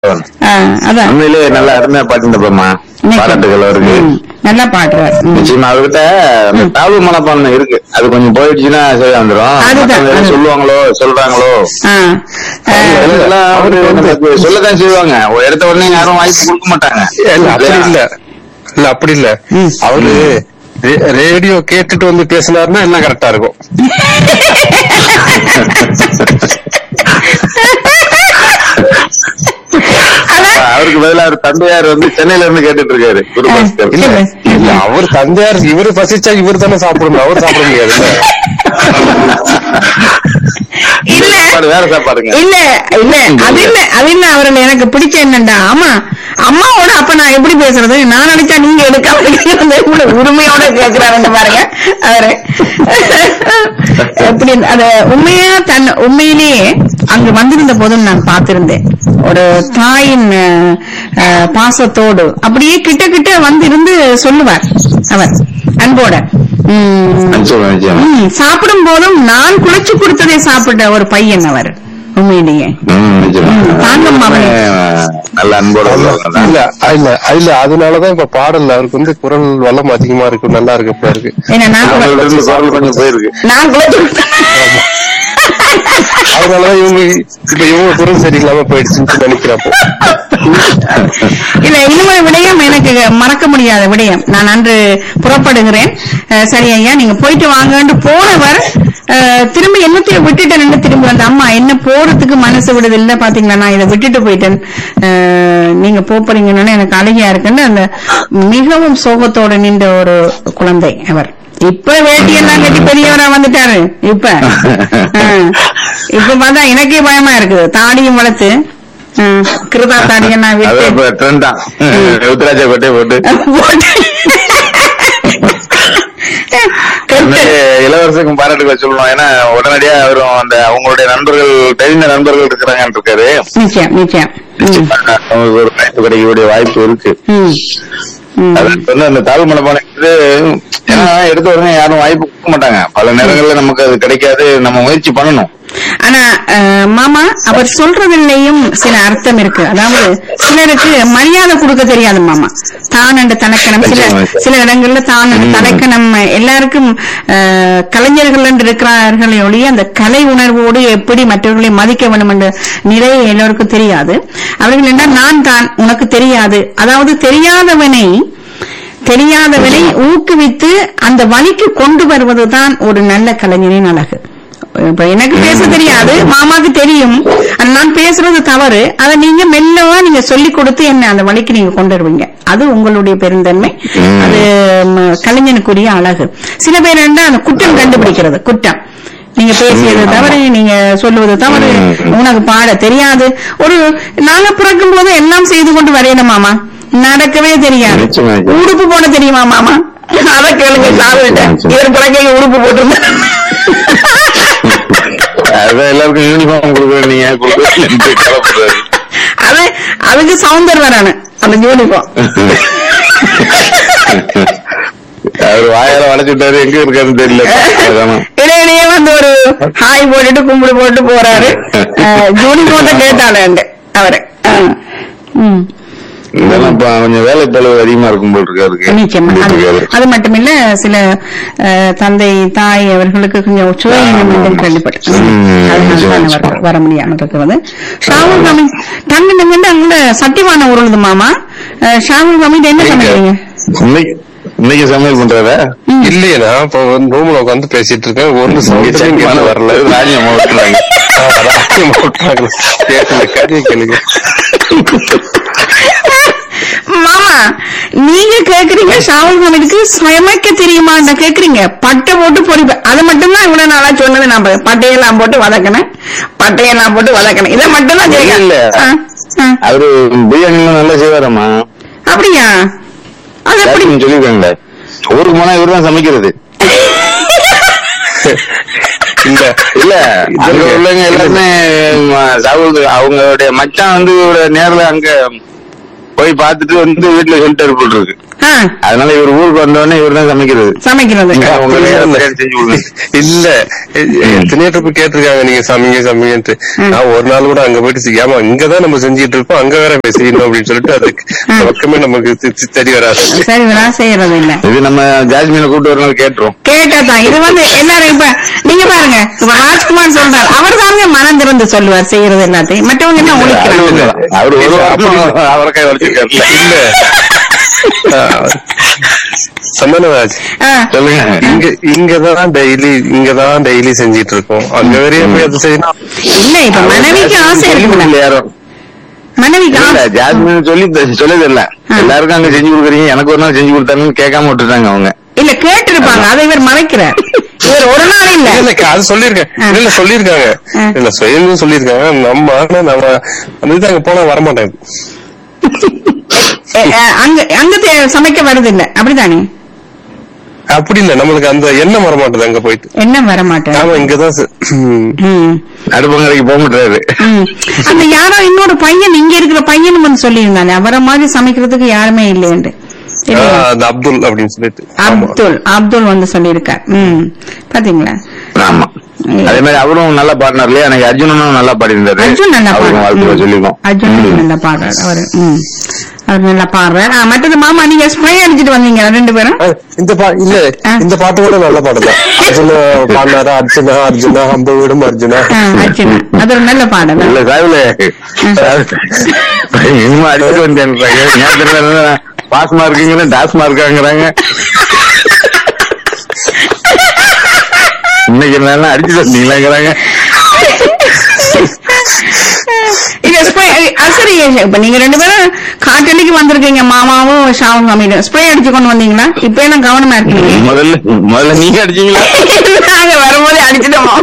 ஆ, அதான் உண்மையிலேயே நல்லா அருமையா பாட்டுப்பமா பாராட்டுகள் அவருக்கு ம், நல்லா பாடுறார் ம். நிச்சயமா அவர்கிட்ட அந்த தாழ்வு மனப்பான்மை இருக்கு அது கொஞ்சம் போயிடுச்சுன்னா சரி வந்துடும் அதுதான், மத்தவங்க எதுவும் அது- சொல்லுவாங்களோ சொல்றாங்களோ ஆ, ஆ, இதெல்லாம் அவரு நமக்கு சொல்லத்தான் செய்வாங்க ஒரு எடுத்த உடனே யாரும் வாய்ப்பு கொடுக்க மாட்டாங்க இல்ல அப்படி இல்ல இல்ல அப்படி இல்ல ம். அவரு ரே- ரேடியோ கேட்டுட்டு வந்து பேசினாருன்னா எல்லாம் கரெக்டா இருக்கும் அவருக்கு பதிலா அவர் தந்தையார் வந்து சென்னையில இருந்து கேட்டுட்டு இருக்காரு குரு பாஸ்கர் இல்ல இல்ல அவர் தந்தையார் இவரு பசிச்சா இவர் தானே சாப்பிடணும் அவர் சாப்பிட முடியாது இல்ல சாப்பாடு வேற சாப்பாடுங்க இல்ல இல்ல அது இல்ல அது இல்ல அவர்கள் எனக்கு பிடிச்ச என்னண்டா ஆமா அம்மாவோட அப்ப நான் எப்படி பேசுறது நான் நினைச்சா நீங்க எடுக்காம இருக்கீங்க. இவ்வளவு உரிமையோட கேக்குறாருங்க பாருங்க அவரு எப்படி அத உண்மையா தன் உண்மையிலேயே அங்கு வந்திருந்த போதும் நான் பார்த்திருந்தேன் ஒரு தாயின் அஹ், அஹ், பாசத்தோடு அப்படியே கிட்ட கிட்ட வந்து இருந்து சொல்லுவார் அவர் அன்போட உம், நிச்சயமா நிச்சயமா ம், சாப்பிடும் போதும் நான் குளிச்சு கொடுத்ததை சாப்பிட்ட ஒரு பையன் அவர் உண்மையிலேயே ம், நிச்சயமா ம், தாங்கம்மா அவனே. நல்ல அன்போட உள்ளவங்க தான். இல்ல இல்ல இல்ல அதனாலதான் இப்ப பாடல்ல அவருக்கு வந்து குரல் வளம் அதிகமா இருக்கு நல்லா இருக்கு இப்ப இருக்கு ஏன்னா நான் குளி- அவங்கள்ட்ட இருந்து குரல் கொஞ்சம் போயிருக்கு நான் குளிச்சு கொடுத்தேன் அதனாலதான் இவங்க இப்ப இவங்க குரல் சரியில்லாம போயிடுச்சுன்னு நினைக்கிறப்போ இல்ல இன்னொரு விடயம் எனக்கு மறக்க முடியாத விடயம் நான் அன்று புறப்படுகிறேன் அஹ், சரி ஐயா நீங்க போயிட்டு வாங்கன்னு போனவர் அஹ், திரும்பி என்னத்தையும் விட்டுட்டேன் திரும்பி வந்த அம்மா என்ன போறதுக்கு மனசு விடுது இல்ல பாத்தீங்களா நான் இதை விட்டுட்டு போயிட்டேன் அஹ், நீங்க போறீங்கன்னு எனக்கு அழகியா இருக்குன்னு அந்த மிகவும் சோகத்தோட நின்ற ஒரு குழந்தை அவர் இப்ப வேட்டியெல்லாம் கட்டி பெரியவரா வந்துட்டாரு இப்ப அஹ், இப்ப பார்த்தா எனக்கே பயமா இருக்குது தாடியும் வளர்த்து அஹ், கிருதா தாடியெல்லாம் அது விட்டு இப்ப ட்ரெண்ட் தான் ருத்ராஜ கொட்டை போட்டு உண்மையிலே இளவரசருக்கும் பாராட்டுகள் சொல்லணும் ஏன்னா உடனடியா அவரும் அந்த அவங்களுடைய நண்பர்கள் தெரிந்த நண்பர்கள் இருக்கிறாங்கன்னு இருக்காரு நிச்சயம் நிச்சயம் ம், அவங்களுக்கு ஒரு வாய்ப்பு கிடைக்கக்கூடிய வாய்ப்பு இருக்கு ம், ம். அது வந்து அந்த தாழ்வு மனப்பானை வந்து ஏன்னா எடுத்த உடனே யாரும் வாய்ப்பு கொடுக்க மாட்டாங்க பல நேரங்கள்ல நமக்கு அது கிடைக்காது நம்ம முயற்சி பண்ணணும் ஆனா அஹ், மாமா அவர் சொல்றதுலயும் சில அர்த்தம் இருக்கு அதாவது சிலருக்கு மரியாதை கொடுக்க தெரியாது மாமா தான் என்ற தனக்கணம் சில சில இடங்கள்ல தான் என்ற ம். தனக்கணம் எல்லாருக்கும் அஹ், கலைஞர்கள் என்று இருக்கிறார்களே ஒழிய அந்த கலை உணர்வோடு எப்படி மற்றவர்களை மதிக்க வேண்டும் என்ற நிலை எல்லோருக்கும் தெரியாது அவர்கள் என்ன நான் தான் உனக்கு தெரியாது அதாவது தெரியாதவனை தெரியாதவனை ஊக்குவித்து அந்த வழிக்கு கொண்டு வருவதுதான் ஒரு நல்ல கலைஞரின் அழகு இப்ப எனக்கு பேச தெரியாது மாமாக்கு தெரியும் ஆனா நான் பேசுறது தவறு அதை நீங்க மெல்லவா நீங்க சொல்லி கொடுத்து என்ன அந்த வழிக்கு நீங்க கொண்டு வருவீங்க அது உங்களுடைய பெருந்தன்மை ம். அது ம், கலைஞனுக்குரிய அழகு சில பேர் என்ன அந்த குற்றம் கண்டுபிடிக்கிறது குற்றம் நீங்க பேசியது ம், தவறு நீங்க சொல்லுவது தவறு ம், ம். உனக்கு பாட தெரியாது ஒரு நாங்க பிறக்கும் போது எல்லாம் செய்து கொண்டு வரையணும் மாமா நடக்கவே தெரியாது நிச்சயமா, நிச்சயமா. உடுப்பு போட தெரியுமா மாமா அத கேளுங்க சாவிட்ட நிச்சயமா. இவர் பிறக்கையில உடுப்பு போட்டிருந்தார் அதான் எல்லாருக்கும் யூனிஃபார்ம் கொடுக்குறேன் நீங்க கொடுக்குறேன் கலப்புறாரு அது அதுக்கு சவுந்தர் வரானு அந்த யூனிஃபார்ம் அவர் வாயால வளைச்சு விட்டாரு எங்க இருக்காருன்னு தெரியல அதானா. இடையிடையே வந்து ஒரு ஹாய் போட்டுட்டு கும்பிடு போட்டு போறாரு யூனிஃபார்ம் கேட்டாளேண்டு அவரு அஹ், ம். இதெல்லாம் இப்ப கொஞ்சம் வேலை தொலைவு அதிகமா இருக்கும் போல் இருக்கு அவருக்கு நிச்சயமா அது- இருக்காரு. அது மட்டுமில்ல சில அஹ், தந்தை தாய் அவர்களுக்கு கொஞ்சம் சுவையினம் என்று கேள்விப்பட்டேன் ம், அதனால நிச்சயமா, தான் நிச்சயமா. வர- வர முடியாம இருக்கிறது ஷாவுல் கமிட் தங்க நிமிந்து அங்க சட்டிவான உருளுது மாமா அஹ், ஷாவுல் கமிட் என்ன பண்ணுறீங்க இன்னைக்கு இன்னைக்கு சமையல் பண்றதா இல்லையே நான் இப்ப வந்து ரூம்ல உட்காந்து பேசிட்டு இருக்கேன் ஒன்னு சவுண்ட் இங்க இருந்து வரல ராணி அம்மா விட்டுறாங்க ஆ, ராஜ்யம் போட்டாங்க. கேட்கல கதையை கேளுங்க மாமா நீங்க கேக்குறீங்க ஷாவுல் கமிட்டுக்கு சமைக்க தெரியுமா கேக்குறீங்க பட்டை போட்டு பொறிப்ப அது மட்டும்தான் இவ்வளவு நாளா சொன்னது நான் ப- பட்டையெல்லாம் போட்டு வதக்கினேன் பட்டையெல்லாம் போட்டு வதக்கினேன் இதை மட்டும் தான் இல்ல, இல்ல. அவரு பிரியாணி எல்லாம் நல்லா செய்வாரம்மா அப்படியா அது எப்படி கேட்டரிங் சொல்லிருக்காங்களே ஊருக்கு போனா இவரு தான் சமைக்கிறது இல்ல இல்ல அங்க உள்ளவங்க எல்லாருமே ம, ராகுல் அவங்களுடைய மச்சான் வந்து இவர நேர்ல அங்க போய் பார்த்துட்டு வந்து வீட்டுல சொல்லிட்டு போல் இருக்கு ஆ, அதனால இவர் ஊருக்கு வந்தோடனே இவர் தான் சமைக்கிறது சமைக்கிறது உங்க வேலை பிரியாணி செஞ்சு கொடுங்க இல்ல எத்தனையோ ட்ரிப் கேட்டிருக்காங்க நீங்க சமைங்க சமைங்கன்ட்டு நான் ஒரு நாள் கூட அங்க போயிட்டு செய்- ஏமா இங்கதான் நம்ம செஞ்சுட்டு இருக்கோம் அங்க வேற போய் செய்யணும் அப்படின்னு சொல்லிட்டு அதுக்கு ம். பக்கமே நமக்கு தி- தி- தெரிய வராது சரி விடா செய்யறது இல்ல இது நம்ம ஜாஸ்மினை கூப்பிட்டு ஒரு நாள் கேட்டுரும் கேட்டாதான் இது வந்து எல்லாரும் இப்ப நீங்க பாருங்க இப்ப ராஜ்குமார் சொல்றாரு அவர் தாங்க மனம் திறந்து சொல்லுவார் செய்யறது எல்லாத்தையும் மற்றவங்க என்ன ஒழிக்கிறாங்க அவர் ஒரு வாரமா அவரைக்காய் வளர்ச்சிருக்காருல்ல இல்ல சந்தனராஜ் ஆ, சொல்லுங்க இங்க இங்கதான் டெய்லி இங்கதான் டெய்லி செஞ்சிட்டு இருக்கோம் அங்க வரையும் போய் அது செய்யணும் இல்ல இப்ப மனைவிக்கு ஆசை சொல்லி இருக்குல்ல கொடுக்கல யாரும் மனைவிக்கு இல்ல ஆசை ஜாஸ்மின் சொல்லி சொல்லது இல்ல ஆ. எல்லாருக்கும் அங்க செஞ்சு கொடுக்குறீங்க எனக்கு ஒரு நாள் செஞ்சு கொடுத்தாங்கன்னு கேட்காம விட்டுட்டாங்க அவங்க இல்ல கேட்டிருப்பாங்க அதை இவர் மறைக்கிறார் இவர் ஒரு நாள் இல்ல இல்ல இல்ல, அது சொல்லிருக்கேன் ஆ. இல்ல சொல்லிருக்காங்க ஆ. இல்ல சுயன்னு சொல்லிருக்காங்க நம்ம ஆனா நம்ம அந்த இது அங்க போனா வரமாட்டேன் எ, எ, அங்க அங்க தே- சமைக்க வருது இல்ல அப்படித்தானே அப்படி இல்ல நம்மளுக்கு அந்த எண்ணம் வரமாட்டேது அங்க போயிட்டு என்ன வர மாட்டேன் நாம இங்கதான் செ- ம். ம், அடுப்பங்கரைக்கு போக மாட்டாரு ம். அந்த யாரோ இன்னொரு பையன் இங்க இருக்கிற பையன் வந்து சொல்லியிருந்தானே அவரை மாதிரி சமைக்கிறதுக்கு யாருமே இல்லையேண்டு ஆ, இல்லையா? அந்த அப்துல் அப்படின்னு சொல்லிட்டு ஆமா. அப்துல் அப்துல் வந்து சொல்லியிருக்கார் ம் பாத்தீங்களா ஆமா அதே மாதிரி அவரும் நல்லா பாடினார் இல்லையா எனக்கு அர்ஜுனனும் நல்லா பாடியிருந்தாரு அர்ஜுன் நல்லா அவருக்கும் வாழ்த்துக்கள் பாடுறார் சொல்லிருக்கோம் அர்ஜுன் ம். நல்லா பாடுறார் அவரு ம் அவர் நல்லா பாடுறார் ஆ, மற்றது மாமா நீங்க ஸ்ப்ரே அடிச்சிட்டு வந்தீங்க ரெண்டு பேரும் ஆ, இந்த பா இல்ல ஆ. இந்த பாட்டு கூட நல்ல பாட்டு தான் அர்ஜுனா பாடினாரா அர்ஜுனா அர்ஜுனா அம்ப விடும் அர்ஜுனா ஆ, அர்ஜுனா அது ஒரு நல்ல பாடல் இல்ல சாகுல இனிமே அடிச்சுட்டு வந்தேன் நேரத்துல பாஸ் மார்க்குங்கிற டாஸ் மார்க்காங்கிறாங்க இன்னைக்கு என்ன அடிச்சுட்டு வந்தீங்களாங்கிறாங்க இல்ல ஸ்ப்ரே அது சரி இப்ப நீங்க ரெண்டு பேரும் காட்டலிக்கு வந்திருக்கீங்க மாமாவும் ஷாவும் சாமியும் ஸ்ப்ரே அடிச்சு கொண்டு வந்தீங்களா இப்ப எல்லாம் கவனமா இருக்கீங்க முதல்ல முதல்ல நீங்க அடிச்சீங்களா நாங்க வரும்போதே அடிச்சிட்டோம்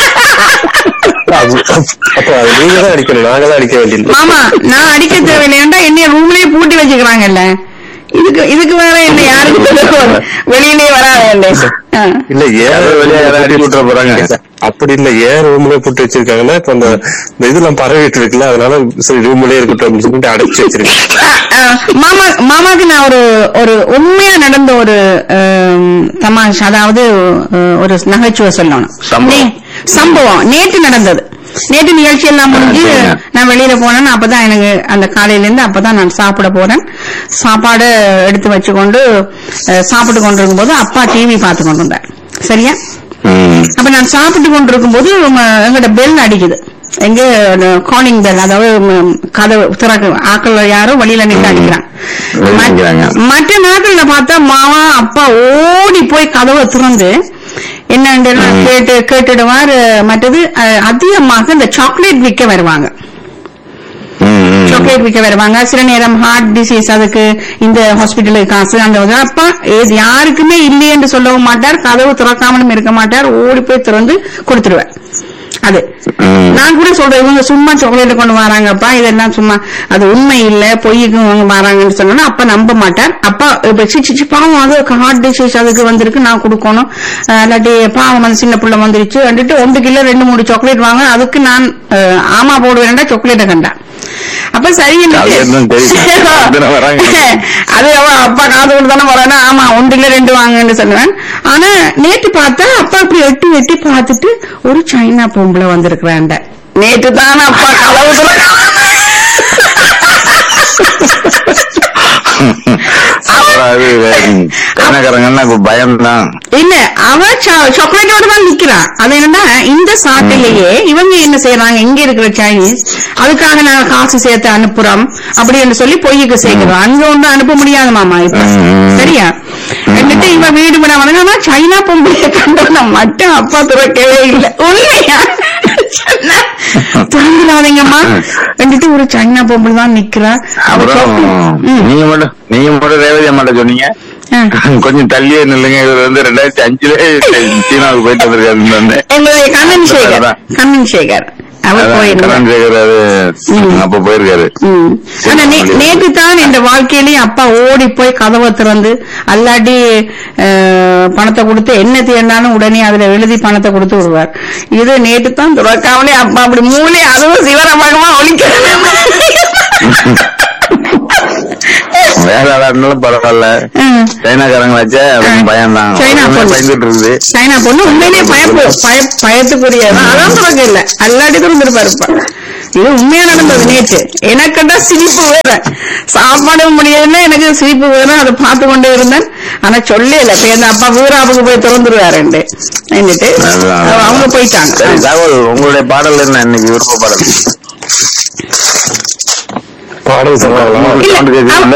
அது- அப்ப அது நீங்க தான் அடிக்கணும் நாங்க தான் அடிக்க வேண்டியது மாமா நான் அடிக்க தேவையில்லையாண்டா என்னைய ரூம்லயே பூட்டி வச்சுக்கிறாங்கல்ல இதுக்கு இதுக்கு வேற என்ன யாருக்கு தெரியும்? வெளியிலயே வராது இல்ல ஏன் யாரோ வெளியே யாராவது அடிச்சு விட்டுற போறாங்க. அப்படி இல்ல ஏன் ரூம்ல போட்டு வச்சிருக்காங்கன்னா இப்ப அந்த இந்த இதெல்லாம் பரவிட்டு இருக்குல்ல அதனால சரி ரூம்லயே இருக்கட்டும் அப்படின்னு சொல்லிட்டு அடைச்சு வச்சிருக்கேன் மாமா மாமாக்கு நான் ஒரு ஒரு உண்மையா நடந்த ஒரு ஆம், தமாஷ் அதாவது அஹ், ஒரு நகைச்சுவை சொல்லணும் சம்பவம். நே- சம்பவம் நேற்று நடந்தது நேற்று நிகழ்ச்சி எல்லாம் முடிஞ்சு சரிங்க. நான் வெளியில போனேன் அப்பதான் எனக்கு அந்த காலையில இருந்து அப்பதான் நான் சாப்பிட போறேன் சாப்பாடு எடுத்து வச்சுக்கொண்டு அஹ், சாப்பிட்டு கொண்டிருக்கும் போது அப்பா டிவி பார்த்து கொண்டிருந்தார் சரியா ம். அப்ப நான் சாப்பிட்டு கொண்டிருக்கும் போது எங்கட பெல் அடிக்குது எங்க காலிங் பெல் அதாவது ம், கதவு திறக்க ஆக்கள் யாரோ வெளியில நின்று அடிக்கிறான் வெளிய மற்ற- நிக்கிறாங்க. மற்ற நாட்கள்ல பார்த்தா மாமா அப்பா ஓடி போய் கதவை திறந்து என்னன்னு ம். கேட்டு கேட்டுடுவார் மற்றது அஹ், அதிகமாக இந்த சாக்லேட் விற்க வருவாங்க ம், ம். சாக்லேட் விற்க வருவாங்க சில நேரம் ஹார்ட் டிசீஸ் அதுக்கு இந்த ஹாஸ்பிட்டலுக்கு காசு அந்த இது. அப்பா இது யாருக்குமே இல்லையென்று சொல்லவும் மாட்டார் கதவு திறக்காமலும் இருக்க மாட்டார் ஓடி போய் திறந்து கொடுத்துருவார் அது ம். நான் கூட சொல்றேன் இவங்க சும்மா சாக்லேட் கொண்டு வராங்கப்பா இதெல்லாம் சும்மா அது உண்மை இல்ல பொய்க்கு இவங்க வராங்கன்னு சொன்னா அப்பா நம்ப மாட்டார் அப்பா இப்ப சி, சி, சி, பாவம் அது ஹார்ட் டிசீஸ் அதுக்கு வந்திருக்கு நான் கொடுக்கணும் அஹ், இல்லாட்டி பாவம் வந்து சின்ன பிள்ளை வந்துருச்சு வந்துட்டு ஒன்று கிலோ ரெண்டு மூணு சாக்லேட் வாங்க அதுக்கு நான் அஹ், ஆமா போடுவேன்டா சாக்லேட்டை கண்டா அப்ப சரி Chocolate தான் தெரியும். அதுதானே வராங்க. அது அவன் அப்பா காசு கொடுத்து தானே போறானா ஆமா ஒன்று இல்ல ரெண்டு வாங்கன்னு சொல்லுவேன் ஆனா நேற்று பார்த்தா அப்பா அப்படி எட்டி எட்டி பார்த்துட்டு ஒரு சைனா பொம்பளை வந்திருக்கிறாண்ட நேற்று தானே அப்பா கதவு அப்புறம் அது சைனாக்காரங்கன்னா இப்ப பயம்தான் இல்ல அவ சாக்லேட்டோட தான் நிக்கிறான் அது என்னன்னா இந்த சாட்டிலேயே இவங்க என்ன செய்யறாங்க இங்க இருக்கிற சைனீஸ் அதுக்காக நாங்க காசு சேர்த்து அனுப்புறோம் அப்படின்னு சொல்லி பொய்யுக்கு சேர்க்கிறோம் அங்க ஒண்ணு அனுப்ப முடியாது மாமா இப்ப ம், ம். சரியா എന്നിട്ട് இவ வீடு விட வந்தாங்க சைனா பொம்பளைய கண்டோம் மட்டும் அப்பா துறக்கவே இல்லை உண்மையா தூங்கிடாதீங்கம்மா வந்துட்டு ஒரு சைனா பொம்பளை தான் நிக்கிறா அவ அப்புறம் chocolate- ம், நீங்க மட்டும் நீங்க மட்டும் ரேவதி அம்மாட்ட சொன்னீங்க ஆ. கொஞ்சம் தள்ளியே நில்லுங்க இவர் வந்து ரெண்டாயிரத்தி அஞ்சுல சீனாவுக்கு போயிட்டு வந்திருக்காரு வந்து எங்களுடைய கண்ணன் சேகர் அதான். கண்ணன் சேகர் அவர் போயிருந்தார் கரண் சேகர் அது ம். அப்ப போயிருக்காரு ம். ஆனா நே- நேற்று தான் இந்த வாழ்க்கையிலயும் அப்பா ஓடி போய் கதவை திறந்து அல்லாட்டி அஹ், பணத்தை கொடுத்து என்ன தேர்ந்தாலும் உடனே அதுல எழுதி பணத்தை கொடுத்து விடுவார் இது நேற்று தான் துறக்காமலே அப்பா அப்படி மூளை அதுவும் சிவரமாக ஒழிக்கிறது வேலை ஆளாடுனாலும் பரவாயில்ல ம். சைனாக்காரங்களாச்சே அவனுக்கு பயம் தான் சைனா பொண்ணு. பயந்துட்டு இருக்குது சைனா பொண்ணு உண்மையிலேயே பயப்பு பய பயத்துக்குரியதான் அதான் திறக்க இல்ல அல்லாடி திறந்துருப்பாரு இப்ப இது உண்மையா நடந்தது நேற்று எனக்குண்டா சிரிப்பு வேற சாப்பாடு முடியல எனக்கு சிரிப்பு வேற அதை பார்த்து கொண்டே இருந்தேன் ஆனா சொல்லல இப்ப எங்க அப்பா வீராவுக்கு போய் திறந்துருவாருண்டு என்னட்டு அதான். அவங்க போயிட்டாங்க சரி தகவல் உங்களுடைய பாடல் என்ன இன்னைக்கு விருப்ப பாடல் பாடல் சொன்னாங்களா இல்ல, பாட்டு கேக்குது. அவ-